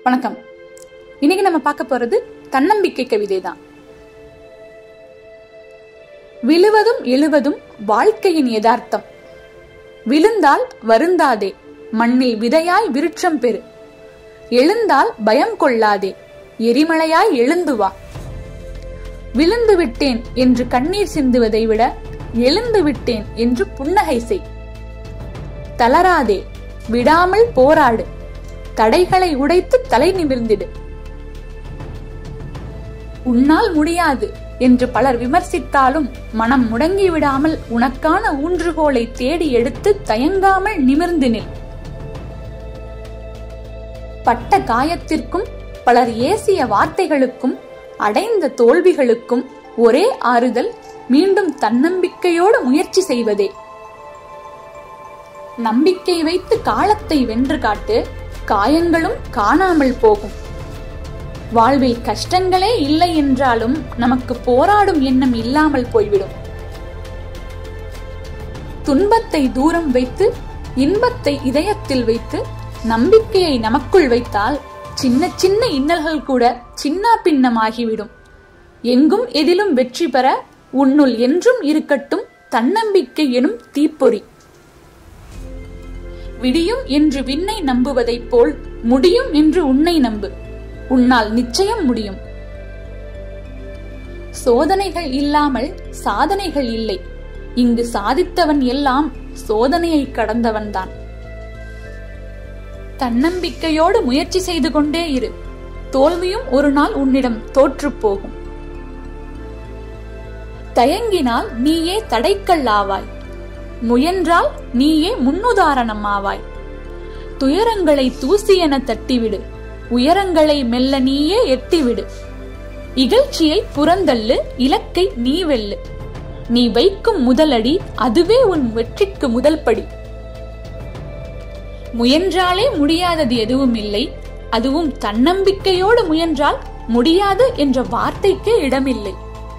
வணக்கம் இன்னைக்கு நம்ம பார்க்க போறது தன்னம்பிக்கை கவிதை தான் விழுவதும் எழுவதும் வாழ்க்கையின் யதார்த்தம் விழுந்தால் வருந்தாதே மண்ணில் விதையாய் விருட்சம் பெறு எழுந்தால் பயம் கொள்ளாதே எரிமலையாய் எழுந்து வா விழுந்து விட்டேன் என்று கண்ணீர் சிந்துவதை விட எழுந்து விட்டேன் என்று புன்னகை செய் தளராதே விடாமல் போராடு தடைகளை உடைத்து தலை நிமிர்ந்திடு உன்னால் முடியாது என்று பலர் விமர்சித்தாலும் மனம் முடங்கி விடாமல் உனக்கான ஊன்றுகோலை தேடி எடுத்து தயங்காமல் நிமிர்ந்து நில் பட்ட காயத்திற்கும் பலர் ஏசிய வார்த்தைகளுக்கும் அடைந்த தோல்விகளுக்கும் ஒரே ஆறுதல் மீண்டும் தன்னம்பிக்கையோடு முயற்சி செய்வதே நம்பிக்கை வைத்து காலத்தை வென்று காட்டு காயங்களும் காணாமல் போகும் வாழ்வில் கஷ்டங்களே இல்லை என்றாலும் நமக்கு போராடும் எண்ணம் இல்லாமல் போய்விடும் துன்பத்தை தூரம் வைத்து இன்பத்தை இதயத்தில் வைத்து நம்பிக்கையை நமக்குள் வைத்தால் சின்ன சின்ன இன்னல்கள் கூட சின்ன பின்னமாகிவிடும் எங்கும் எதிலும் வெற்றி பெற உன்னுள் என்றும் இருக்கட்டும் தன்னம்பிக்கை எனும் தீப்பொறி விடியும் என்று விண்ணை நம்புவதைப் போல் முடியும் என்று உன்னை நம்பு உன்னால் நிச்சயம் முடியும் சோதனைகள் இல்லாமல் சாதனைகள் இல்லை இங்கு சாதித்தவன் எல்லாம் சோதனையை கடந்தவன்தான் தன்னம்பிக்கையோடு முயற்சி செய்து கொண்டே இரு தோல்வியும் ஒரு நாள் உன்னிடம் தோற்றுப் போகும் தயங்கினால் நீயே தடைக்கல் ஆவாய் முயன்றால் நீயே முன்னுதாரணம் ஆவாய் துயரங்களை தூசி என தட்டிவிடு உயரங்களை மெல்ல நீயே எட்டிவிடு இகழ்ச்சியை புறந்தள்ளு இலக்கை நீ வெல்லு நீ வைக்கும் முதலடி அதுவே உன் வெற்றிக்கு முதல் படி முயன்றாலே முடியாதது எதுவும் இல்லை அதுவும் தன்னம்பிக்கையோடு முயன்றால் முடியாது என்ற வார்த்தைக்கே இடமில்லை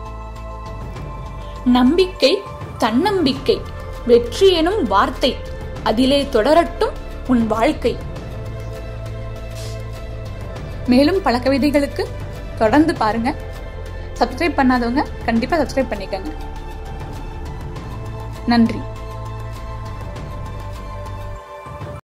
நம்பிக்கை தன்னம்பிக்கை வெற்றி எனும் வார்த்தை அதிலே தொடரட்டும் உன் வாழ்க்கை மேலும் பல கவிதைகளுக்கு தொடர்ந்து பாருங்க சப்ஸ்கிரைப் பண்ணாதவங்க கண்டிப்பா சப்ஸ்கிரைப் பண்ணிக்கங்க நன்றி